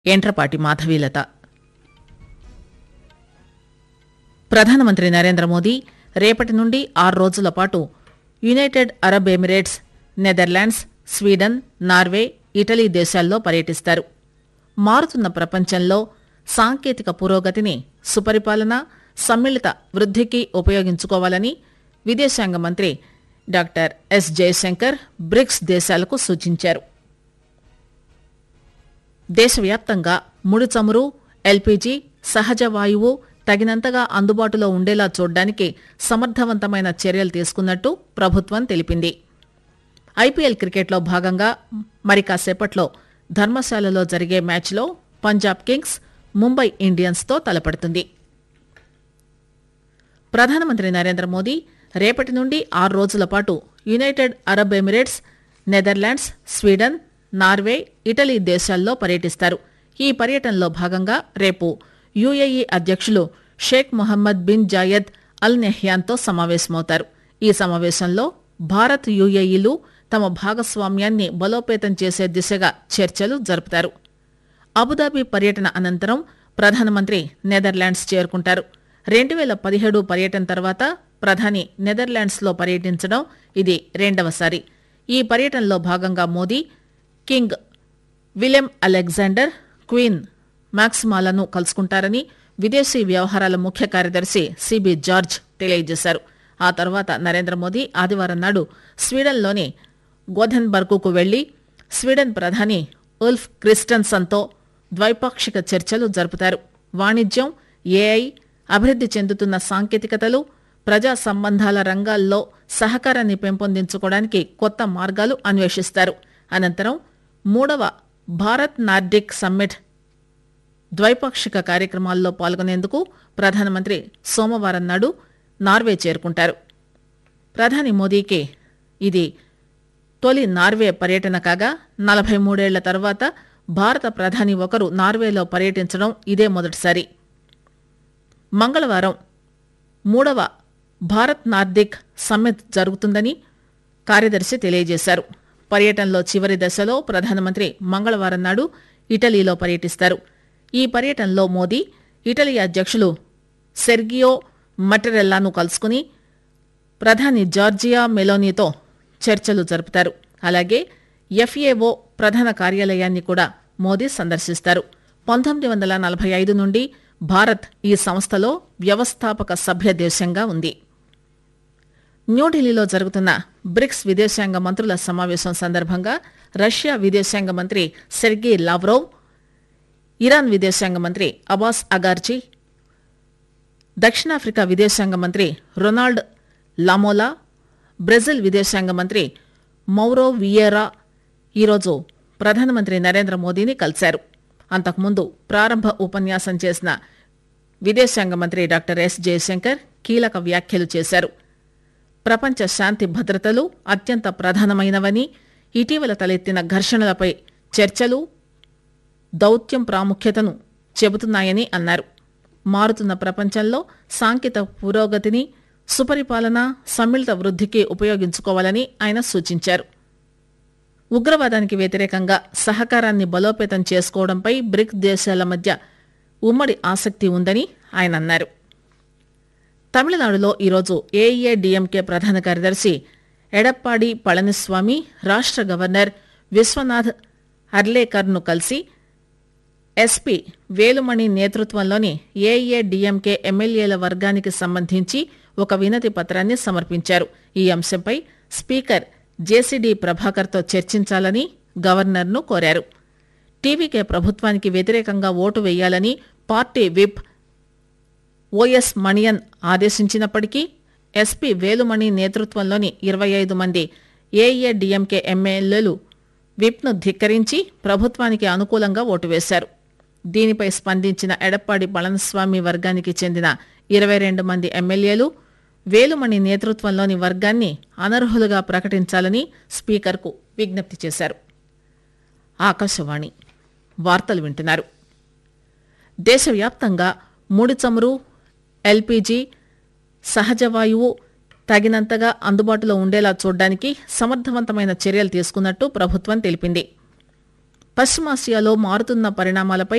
ఎంట్రపాటి మాధవీలత ప్రధానమంత్రి నరేంద్ర మోదీ రేపటి నుండి ఆరు రోజుల పాటు United Arab Emirates Netherlands Sweden Norway Italy దేశాల్లో పర్యటిస్తారు మారుతున్న ప్రపంచంలో సాంకేతిక పురోగతిని సుపరిపాలన సమ్మిళిత వృద్ధికి ఉపయోగించుకోవాలని విదేశాంగ మంత్రి డాక్టర్ ఎస్ జయశంకర్ బ్రిక్స్ దేశాలకు సూచించారు దేశవ్యాప్తంగా ముడి చమురు ఎల్పీజీ సహజ వాయువు తగినంతగా అందుబాటులో ఉండేలా చూడ్డానికి సమర్థవంతమైన చర్యలు తీసుకున్నట్టు ప్రభుత్వం తెలిపింది ఐపీఎల్ క్రికెట్లో భాగంగా మరి కాసేపట్లో ధర్మశాలలో జరిగే మ్యాచ్లో పంజాబ్ కింగ్స్ ముంబై ఇండియన్స్తో తలపడుతుంది ప్రధానమంత్రి నరేంద్ర మోదీ రేపటి నుండి ఆరు రోజుల పాటు United Arab Emirates Netherlands Sweden Norway Italy దేశాల్లో పర్యటిస్తారు ఈ పర్యటనలో భాగంగా రేపు యుఏఈ అధ్యక్షులు Sheikh Mohammed bin Zayed Al నెహ్యాన్తో సమావేశమవుతారు ఈ సమావేశంలో భారత్ యుఏఈలు తమ భాగస్వామ్యాన్ని బలోపేతం చేసే దిశగా చర్చలు జరుపుతారు అబుదాబి పర్యటన అనంతరం ప్రధానమంత్రి నెదర్లాండ్స్ చేరుకుంటారు రెండు వేల పదిహేడు పర్యటన తర్వాత ప్రధాని నెదర్లాండ్స్లో పర్యటించడం ఇది రెండవసారి ఈ పర్యటనలో భాగంగా Modi king Willem Alexander queen మ్యాక్సిమాలను కలుసుకుంటారని విదేశీ వ్యవహారాల ముఖ్య కార్యదర్శి సిబి జార్జ్ తెలియజేశారు ఆ తర్వాత నరేంద్ర మోదీ ఆదివారం నాడు స్వీడన్లోని గోధెన్బర్గ్కు వెళ్లి స్వీడన్ ప్రధాని ఉల్ఫ్ క్రిస్టన్సన్తో ద్వైపాక్షిక చర్చలు జరుపుతారు వాణిజ్యం ఏఐ అభివృద్ది చెందుతున్న సాంకేతికతలు ప్రజా సంబంధాల రంగాల్లో సహకారాన్ని పెంపొందించుకోవడానికి కొత్త మార్గాలు అన్వేషిస్తారు అనంతరం మూడవ భారత్ నార్డిక్ సమ్మిట్ ద్వైపాక్షిక కార్యక్రమాల్లో పాల్గొనేందుకు ప్రధానమంత్రి సోమవారం నాడు నార్వే చేరుకుంటారు ప్రధాని మోదీకి ఇది తొలి నార్వే పర్యటన కాగా నలభై మూడేళ్ల తర్వాత భారత ప్రధాని ఒకరు నార్వేలో పర్యటించడం ఇదే మొదటిసారి మంగళవారం మూడవ భారత్ నార్దిక్ సమ్మిట్ జరుగుతుందని కార్యదర్శి తెలియజేశారు పర్యటనలో చివరి దశలో ప్రధానమంత్రి మంగళవారం నాడు ఇటలీలో పర్యటిస్తారు ఈ పర్యటనలో మోదీ ఇటలీ అధ్యక్షులు సెర్గియో మటరెల్లాను కలుసుకుని ప్రధాని జార్జియా మెలోనీతో చర్చలు జరుపుతారు అలాగే ఎఫ్ఏఓ ప్రధాన కార్యాలయాన్ని కూడా మోదీ సందర్శిస్తారు పంతొమ్మిది వందల నలభై ఐదు నుండి భారత్ ఈ సంస్థలో వ్యవస్థాపక సభ్య దేశంగా ఉంది న్యూఢిల్లీలో జరుగుతున్న బ్రిక్స్ విదేశాంగ మంత్రుల సమావేశం సందర్భంగా రష్యా విదేశాంగ మంత్రి సెర్గీ లావ్రోవ్ ఇరాన్ విదేశాంగ మంత్రి అబాస్ అగార్జీ దక్షిణాఫ్రికా విదేశాంగ మంత్రి రొనాల్డ్ లామోలా బ్రెజిల్ విదేశాంగ మంత్రి మౌరో వియేరా ఈరోజు ప్రధానమంత్రి నరేంద్ర మోదీని కలిశారు అంతకుముందు ప్రారంభ ఉపన్యాసం చేసిన విదేశాంగ మంత్రి డాక్టర్ ఎస్ జయశంకర్ కీలక వ్యాఖ్యలు చేశారు ప్రపంచ శాంతి భద్రతలు అత్యంత ప్రధానమైనవని ఇటీవల తలెత్తిన ఘర్షణలపై చర్చలు దౌత్యం ప్రాముఖ్యతను చెబుతున్నాయని అన్నారు మారుతున్న ప్రపంచంలో సాంకేతిక పురోగతిని సుపరిపాలన సమ్మిళిత వృద్ధికి ఉపయోగించుకోవాలని ఆయన సూచించారు ఉగ్రవాదానికి వ్యతిరేకంగా సహకారాన్ని బలోపేతం చేసుకోవడంపై బ్రిక్ దేశాల మధ్య ఉమ్మడి ఆసక్తి ఉందని ఆయన అన్నారు తమిళనాడులో ఈరోజు ఏఐఏడీఎంకే ప్రధాన కార్యదర్శి ఎడప్పాడి పళనిస్వామి రాష్ట గవర్నర్ విశ్వనాథ్ అర్లేకర్ను కలిసి ఎస్పీ వేలుమణి నేతృత్వంలోని ఏఐఏడీఎంకే ఎమ్మెల్యేల వర్గానికి సంబంధించి ఒక వినతి పత్రాన్ని సమర్పించారు ఈ అంశంపై స్పీకర్ జేసీడీ ప్రభాకర్తో చర్చించాలని గవర్నర్ను కోరారు టీవీకే ప్రభుత్వానికి వ్యతిరేకంగా ఓటు వేయాలని పార్టీ విప్ ఓఎస్ మణియన్ ఆదేశించినప్పటికీ ఎస్పీ వేలుమణి నేతృత్వంలోని ఇరవై ఐదు మంది ఏఐఏడీఎంకే ఎమ్మెల్యేలు విప్ను ధిక్కరించి ప్రభుత్వానికి అనుకూలంగా ఓటు వేశారు దీనిపై స్పందించిన ఎడప్పాడి పళనిస్వామి వర్గానికి చెందిన ఇరవై రెండు మంది ఎమ్మెల్యేలు వేలుమణి నేతృత్వంలోని వర్గాన్ని అనర్హులుగా ప్రకటించాలని స్పీకర్కు విజ్ఞప్తి చేశారు ఆకాశవాణి వార్తలు వింటున్నారు దేశవ్యాప్తంగా ముడి చమురు ఎల్పీజీ సహజ వాయువు తగినంతగా అందుబాటులో ఉండేలా చూడడానికి సమర్థవంతమైన చర్యలు తీసుకున్నట్టు ప్రభుత్వం తెలిపింది పశ్చిమాసియాలో మారుతున్న పరిణామాలపై